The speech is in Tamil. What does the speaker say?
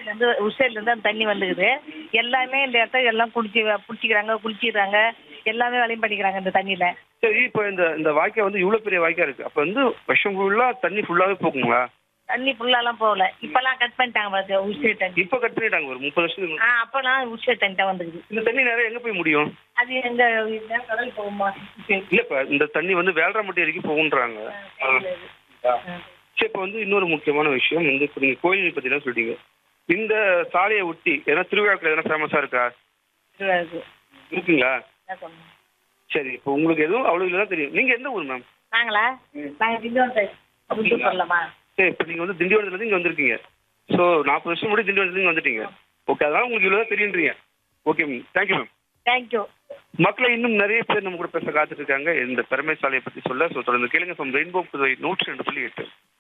உசேட்ல இருந்து உசேட்ல இருந்து அந்த தண்ணி வந்துக்குது எல்லாமே இந்த இடத்துல எல்லாம் குடிச்சு பிடிச்சிக்கிறாங்க குளிச்சிடுறாங்க எல்லாமே வேலையும் பண்ணிக்கிறாங்க இந்த தண்ணியில சரி இப்போ இந்த இந்த வாய்க்கா வந்து இவ்வளவு பெரிய வாய்க்கா இருக்கு அப்ப வந்து வருஷம் ஃபுல்லா தண்ணி ஃபுல்லாவே போகுங்களா தண்ணி ஃபுல்லாலாம் போகல இப்பெல்லாம் கட் பண்ணிட்டாங்க பாருங்க உசேட் தண்ணி இப்ப கட் பண்ணிட்டாங்க ஒரு முப்பது வருஷத்துக்கு முன்னாடி. ஆ அப்பெல்லாம் உசேட் தண்ணி தான் வந்துக்குது இந்த தண்ணி நேரம் எங்க போய் முடியும் அது எங்க இதுதான் கடல் போகுமா இல்ல இப்ப இந்த தண்ணி வந்து வேலராம்பட்டி வரைக்கும் போகுன்றாங்க ஆ. சரி இப்போ வந்து இன்னொரு முக்கியமான விஷயம் வந்து இப்போ நீங்க கோயில் பத்தி தான் சொல்லிட்டீங்க இந்த சாலையை ஒட்டி ஏன்னா திருவிழாக்கள் எதனா ஃபேமஸா இருக்கா இருக்கு இருக்குங்களா என்ன சொல்லணும் சரி இப்போ உங்களுக்கு எதுவும் அவ்வளவு இல்லதான் தெரியும் நீங்க எந்த ஊர் மேம் நாங்களா நாங்கள் திண்டிவனம் சைடு அப்படி சொல்லலாமா சரி இப்போ நீங்க வந்து திண்டிவனத்துல இருந்து இங்க வந்திருக்கீங்க ஸோ நாற்பது வருஷம் முன்னாடி திண்டிவனத்துல இருந்து வந்துட்டீங்க ஓகே அதனால உங்களுக்கு இவ்வளவு தெரியுன்றீங்க okay ma'am thank you ma'am thank you மக்களை இன்னும் நிறைய பேர் நம்ம கூட பேச காத்துட்டு இருக்காங்க இந்த பெருமை சாலையை பத்தி சொல்ல ஸோ தொடர்ந்து கேளுங்க ஃப்ரம் ரெயின்போ புதுவை நூற்றி ரெண்டு புள்ளி எட்டு